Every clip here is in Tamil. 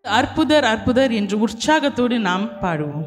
அற்புதர் அற்புதர் என்று உற்சாகத்தோடு நாம் பாடுவோம்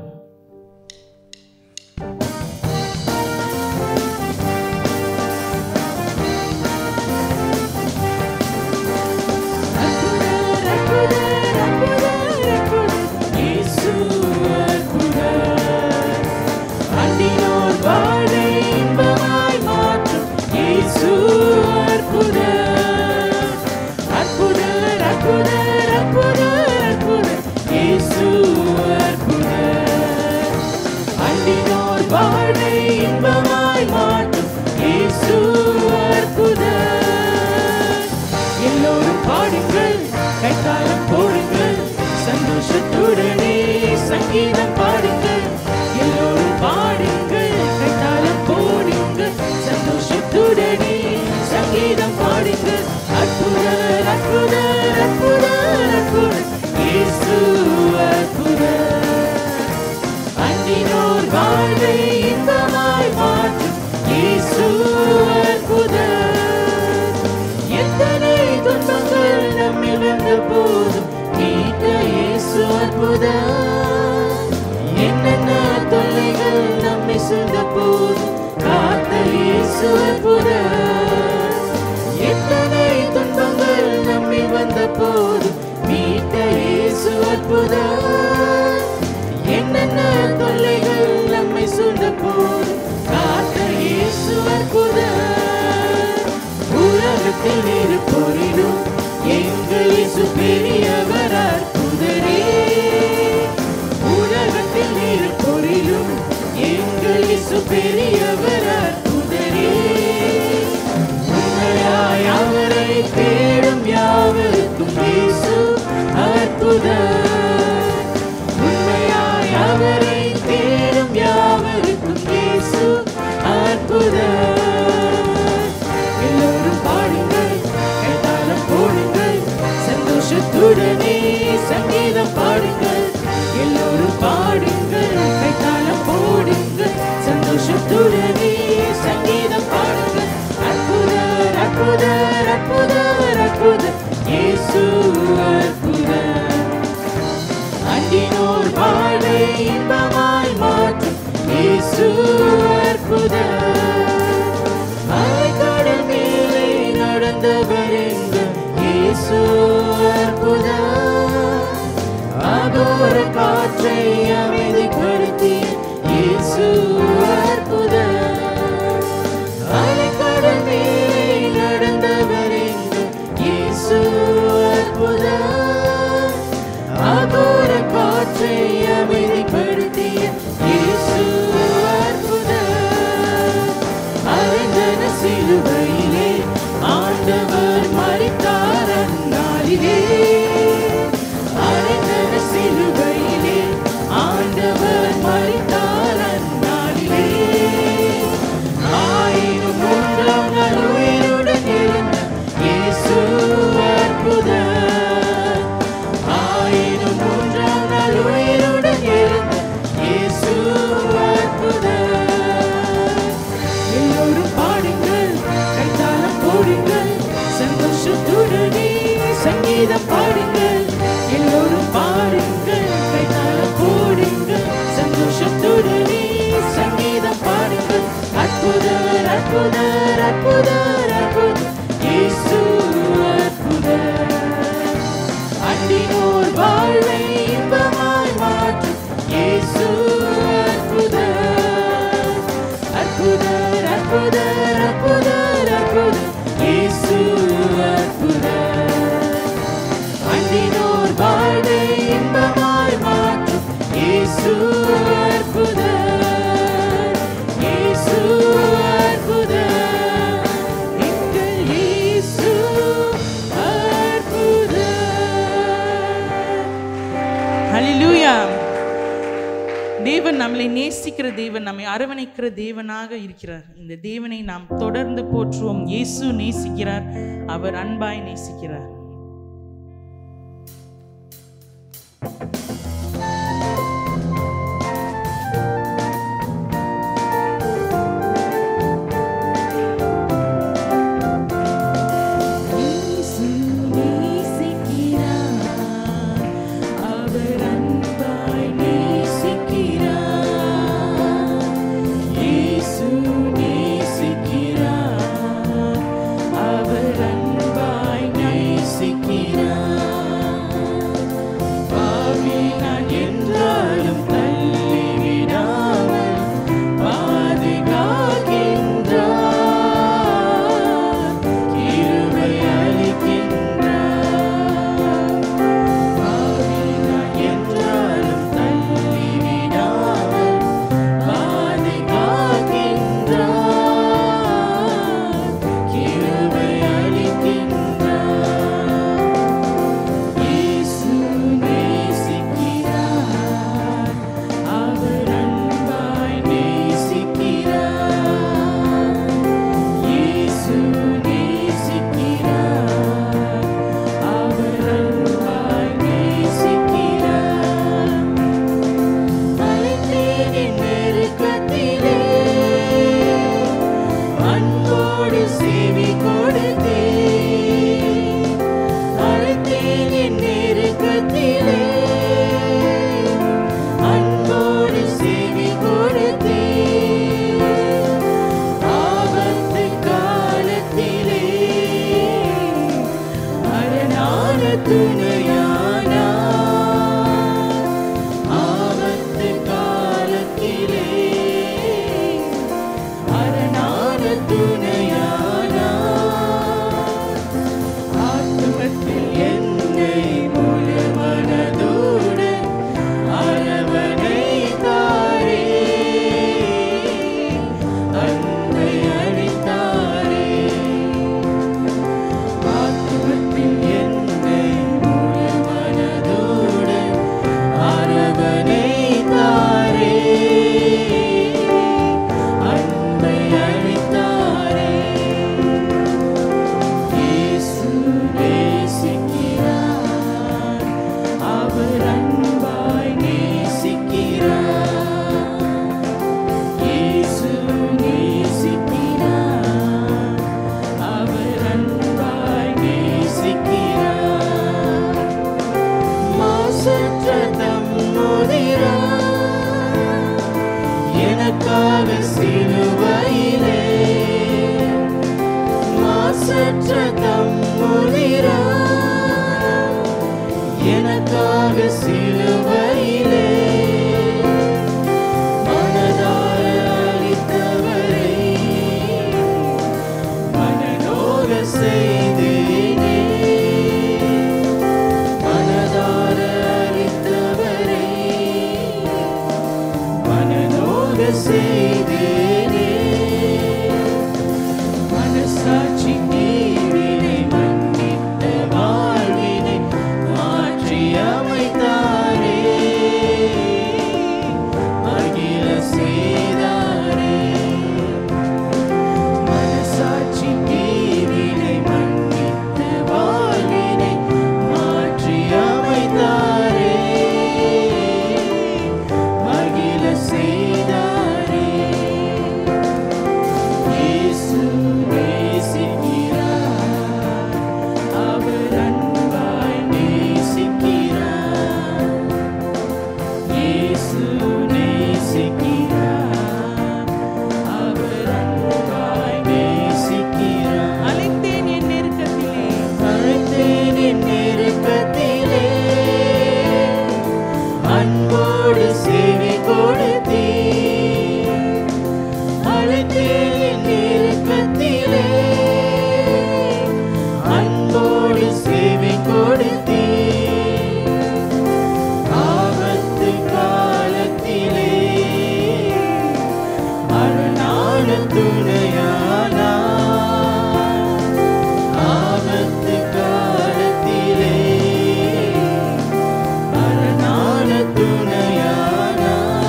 அற்புதர், அற்புதர், அற்புதர், அற்புதர். இயேசு அற்புதர். அண்டினோர் வாழ்வை இன்பமாய் மாற்றும் இயேசு அற்புதர். அற்புதர், அற்புதர், அற்புதர், அற்புதர். இயேசு அற்புதர். அண்டினோர் வாழ்வை இன்பமாய் மாற்றும் இயேசு அற்புதர். எல்லோரும் பாடுங்கள் கைத்தாளம் போடுங்கள் சந்தோஷத்துடனே சங்கீதம் பாடுங்கள் எல்லோரும் பாடுங்கள் கைத்தாளம் போடுங்கள் சந்தோஷத்துடனே சங்கீதம் பாடுங்கள் அற்புதர் அற்புதர் அற்புதர் அற்புதர் இயேசு அற்புதர் அன்றினோர் வாழ்வை இன்பமாய் மாற்றும் இயேசு அற்புதர் எத்தனை துன்பங்கள் நம்மில் வந்த போதும் மீட்ட இயேசு அற்புதர் என்னென்ன தொல்லைகள் நம்மை சுந்த போதும் காத்த இயேசு அற்புதர் எத்தனை துன்பங்கள் நம்மில் வந்த போதும் மீட்ட இயேசு அற்புதர் என்னென்ன தொல்லைகள் நம்மை சூழ்ந்த போதும் காத்த இயேசு அற்புதர் உலகத்தில் இருப்போரிலும் எங்கள் இயேசு பெரியவர் அற்புதரே உலகத்தில் இருப்போரிலும் எங்கள் இயேசு பெரியவர் அற்புதரே உண்மையாய் அவரை தேடும் யாவருக்கும் இயேசு அற்புதர் உண்மையாய் அவரை தேடும் யாவருக்கும் இயேசு அற்புதர் எல்லோரும் பாடுங்கள் கைதாளம் போடுங்கள் சந்தோஷத்துடனே சங்கீதம் பாடுங்கள் எல்லோரும் பாடுங்கள் கைதாளம் போடுங்கள் சந்தோஷத்துடனே சங்கீதம் பாடுங்கள் அற்புதர் அற்புதர் அற்புதர் அற்புதர் இயேசு அற்புதர் அண்டினோர் வாழ்வை இன்பமாய் மாற்றும் இயேசு அற்புதர் அலைக்கடல் மேலே நடந்தவர் எங்கள் இயேசு அற்புதர் அகோர காற்றை அமைதிப்படுத்தி இயேசு அற்புதர் அலைக்கடல் மேலே நடந்தவர் எங்கள் இயேசு அற்புதர் அகோர காற்றை அமைதிப்படுத்திய இயேசு அற்புதர் அரைந்தன சிலுவையிலே ஆண்டவர் மறித்தார் அந்நாளிலே அரைந்தன சிலுவையிலே ஆண்டவர் மறித்தார் அந்நாளிலே ஆயிரம் மூன்றாம் நாள் உயிருடன் எழுந்த இயேசு அற்புதர் ஆயிரம் மூன்றாம் நாள் உயிருடன் எழுந்த இயேசு அற்புதர் எல்லோரும் பாடுங்கள் கைத்தாளம் போடுங்கள் சந்தோஷத்துடனே சங்கீதம் பாடுங்கள் எல்லோரும் பாடுங்கள் கைத்தாளம் போடுங்கள் சந்தோஷத்துடனே சங்கீதம் பாடுங்கள் அற்புதர் அற்புதர் அற்புதர் அற்புதர் இயேசு அற்புதர் அண்டினோர் வாழ்வை இன்பமாய் மாற்றும் இயேசு அற்புதர் அற்புதர் அற்புதர் அற்புதர் அற்புதர் இயேசு அற்புதர் அண்டினோர் வாழ்வை இன்பமாய் மாற்றும் இயேசு அற்புதர் இயேசு அற்புதர் எங்கள் இயேசு அற்புதர் ஹalleluya தேவன் நம்மளை நேசிக்கிற தேவன் நம்மை அரவணைக்கிற தேவனாக இருக்கிறார் இந்த தேவனை நாம் தொடர்ந்து போற்றுவோம் இயேசு நேசிக்கிறார் அவர் அன்பாய் நேசிக்கிறார் இயேசு நேசிக்கிறார் சிலுவையிலே மனதார அளித்தவரை மனநோக செய்தேனே மனதார அளித்தவரை மனநோக செய்தேனே மனசாட்சி நீரினை மன்னித்த வாழ்வினை மாற்றி அமைத்தாரே அகில செய்தாரே மனசாட்சி நீரினை மன்னித்த வாழ்வினை மாற்றி அமைத்தாரே மகிழ செய்தாரே இயேசு நேசிக்கிறார் அவர் அன்பாய் நேசிக்கிறார் இயேசு நேசிக்கிறார் அவர் அன்பாய் நேசிக்கிறார் அழைத்தேன் என் நெருக்கத்திலே அழைத்தேன் என் நெருக்கத்திலே அன்போடு சேவை கொடுத்தீர் அழைத்தேன் என் நெருக்கத்திலே அன்போடு சேவை கொடுத்தீர் ஆபத்து காலத்திலே அரணான துணையானார் ஆபத்து காலத்திலே அரணான துணையானார்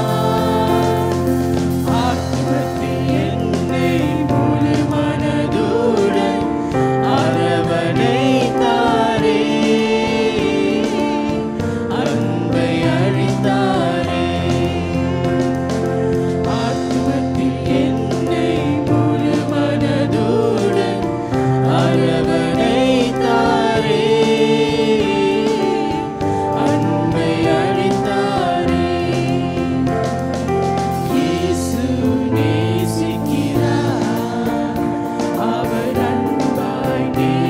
ஆத்மத்தில் என்னை முழு மனதுடன் அரவணைத்தாரே அன்பை அழித்தாரே ஆத்மத்தில் என்னை முழு மனதுடன் அரவணைத்தாரே அன்பை அழித்தாரே இயேசு நேசிக்கிறார் அவர் அன்பாய்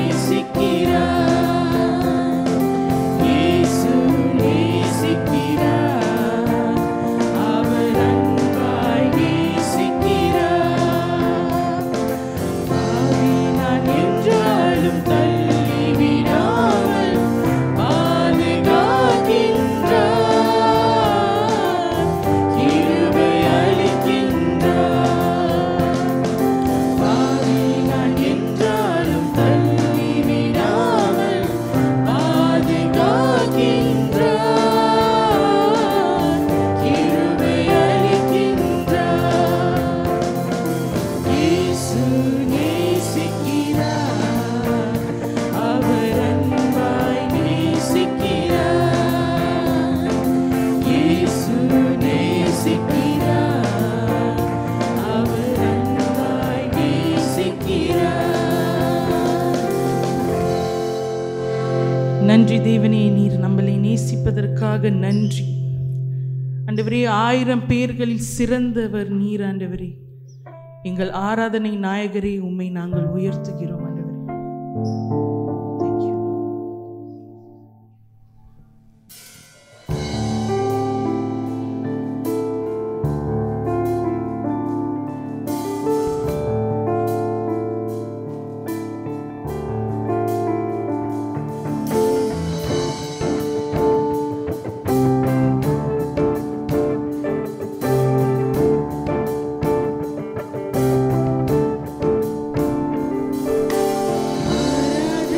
நேசிக்கிறார் இயேசு நேசிக்கிறார் அவர் அன்பாய் நேசிக்கிறார் பாவி நான் என்றாலும் தள்ளிவிடாமல் பாதுகாக்கின்றார் கிருபை அளிக்கின்றார் பாவி நான் என்றாலும் தள்ளிவிடாமல் பாதுகாக்கின்றார் கிருபை அளிக்கின்றார் இயேசு நேசிக்கிறார் அவர் அன்பாய் நேசிக்கிறார் இயேசு நேசிக்கிறார் அவர் அன்பாய் நேசிக்கிறார் நன்றி தேவனே நீர் நம்மளை நேசிப்பதற்காக நன்றி ஆண்டவரே ஆயிரம் பேர்களில் சிறந்தவர் நீர் ஆண்டவரே எங்கள் ஆராதனை நாயகரே உம்மை நாங்கள் உயர்த்துகிறோம் ஆண்டவரே Thank you. ஆராதனை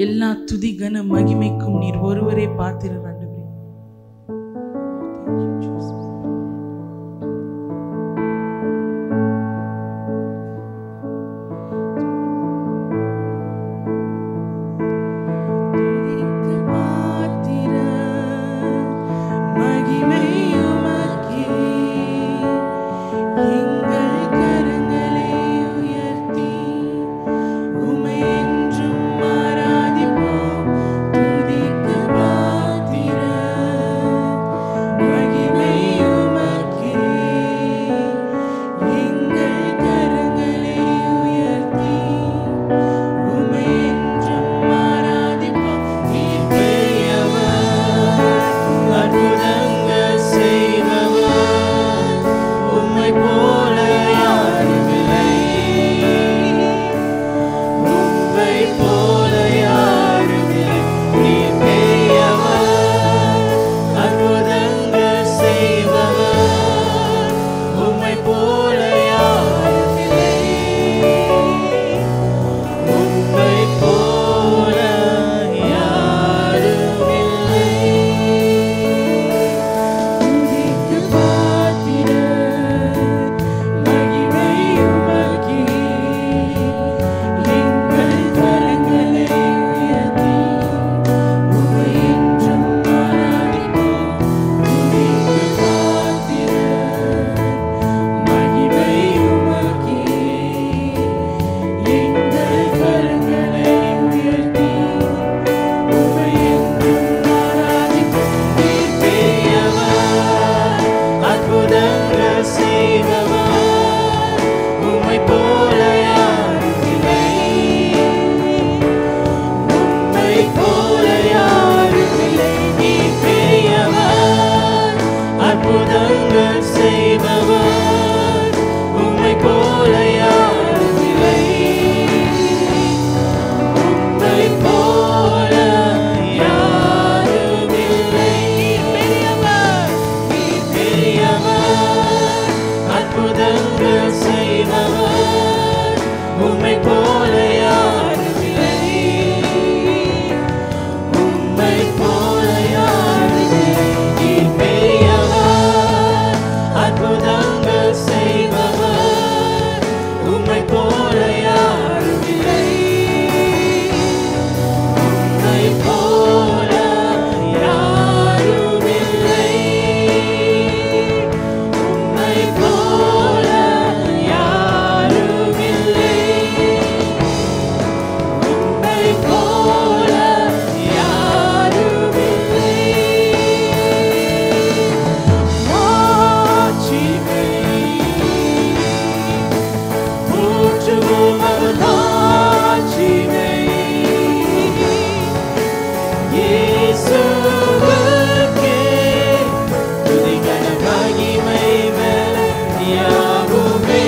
எல்லா துதி கன மகிமைக்கும் நீர் ஒருவரே பார்த்திருந்த ஆண்டவரே Thank you, Jesus. துதிக்க பாத்திர மகிமை உமக்கே எங்கள் கரங்களை உயர்த்தி உமை என்றும் ஆராதிப்போம் துதிக்க பாத்திர மகிமை உமக்கே எங்கள் கரங்களை உயர்த்தி உமை என்றும் ஆராதிப்போம் நீர் பெரியவர் அற்புதங்கள் செய்பவர் உம்மை போல யாருமில்லை உம்மை போல யாருமில்லை நீர் பெரியவர் அற்புதங்கள் செய்பவர் உம்மை போல யாருமில்லை உம்மை போல யாருமில்லை துதிக்கு பாத்திர மகிமை உமக்கே எங்கள் கரங்களை உயர்த்தி உம்மை என்றும் ஆராதிப்போம் துதிக்கு பாத்திர மகிமை உமக்கே எங்கள் கரங்களை உயர்த்தி உம்மை என்றும் ஆராதிப்போம் நீர் பெரியவர் அற்புதங்கள் செய்பவர் உம்மை போல யாருமில்லை உம்மை போல யாருமில்லை நீர் பெரியவர் அற்புதங்கள் செய்பவர் உம்மை போல யாருமில்லை உம்மை போல யாருமில்லை நீர் பெரியவர் நீர் பெரியவர் அற்புதங்கள் செய்பவர் உம்மை போல யாருமில்லை உம்மை போல யாருமில்லை நீர் பெரியவர் அற்புதங்கள் செய்பவர் உம்மை போல யாருமில்லை உம்மை போல யாருமில்லை உம்மை போல யாருமில்லை உம்மை போல யாருமில்லை மாட்சிமை போற்றுவோம் அவர் மாட்சிமை இயேசுவுக்கே துதி கன மகிமை பலன் யாவுமே.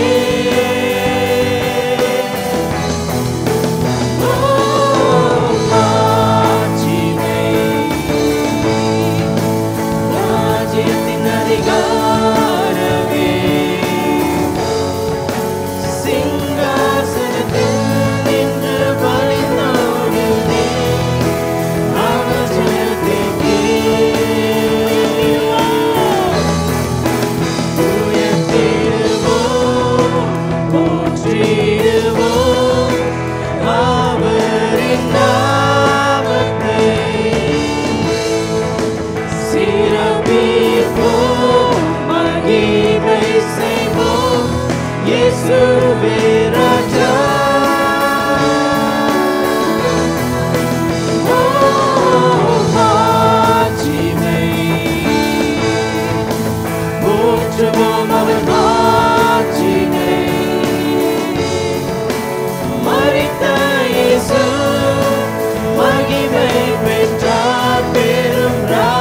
ஓ, மாட்சிமை. ராஜ்யத்தின் அதிகாரமே சிங்காசனத்தில் நின்று பணிந்தோடுதே அவர் ஜனத்திற்கே உயர்த்திடுவோம், போற்றிடுவோம் அவரின் நாமத்தை சிறப்பிப்போம், மகிமை செய்வோம் இயேசுவே ராஜா ஓ, மாட்சிமை. போற்றுவோம் அவர் மாட்சிமை. மரித்த இயேசு மகிமை பெற்றார் பெரும்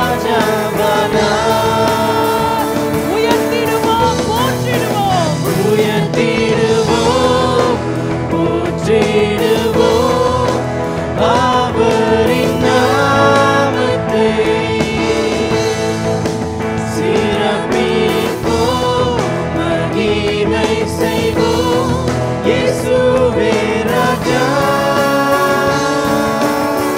ராஜாவானார் உயர்த்திடுவோம் போற்றிடுவோம் உயர்த்திடுவோம் போற்றிடுவோம் அவரின் நாமத்தை சிறப்பிப்போம் மகிமை செய்வோம் இயேசுவே ராஜா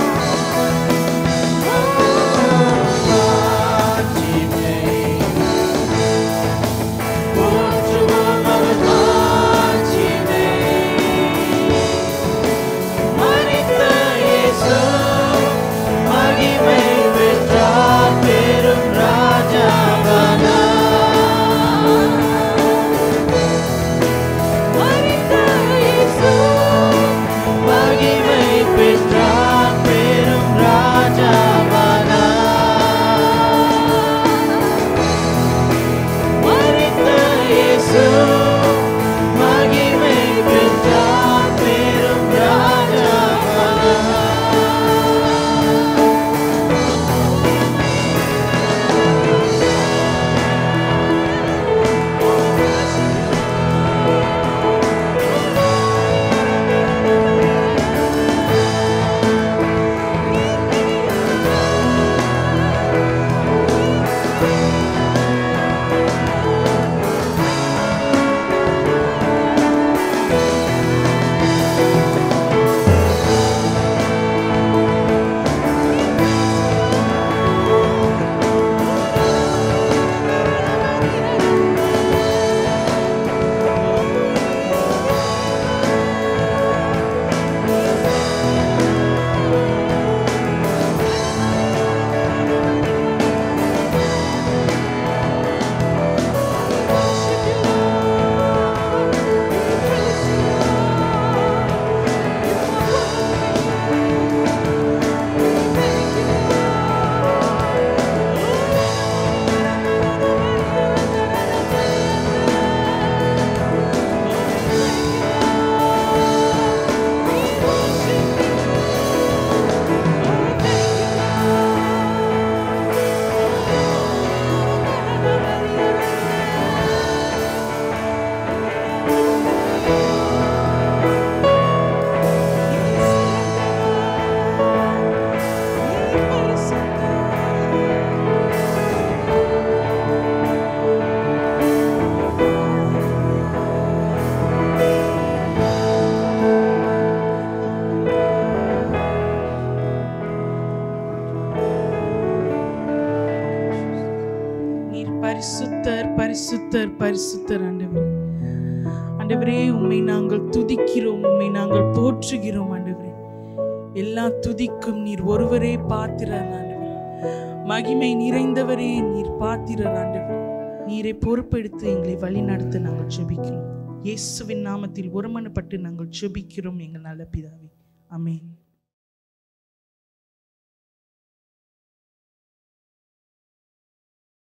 பரிசுத்தர் பரிசுத்தர் பரிசுத்தர் ஆண்டவரே ஆண்டவரே உம்மை நாங்கள் துதிக்கிறோம் உம்மை நாங்கள் போற்றுகிறோம் ஆண்டவரே எல்லா துதிக்கும் நீர் ஒருவரே பாத்திரர் ஆண்டவரே மகிமை நிறைந்தவரே நீர் பாத்திரர் ஆண்டவரே நீரை பொறுப்பெடுத்து எங்களை வழி நடத்த நாங்கள் ஜெபிக்கிறோம் இயேசுவின் நாமத்தில் ஒருமனப்பட்டு நாங்கள் ஜெபிக்கிறோம் எங்கள் நல்ல பிதாவே ஆமென்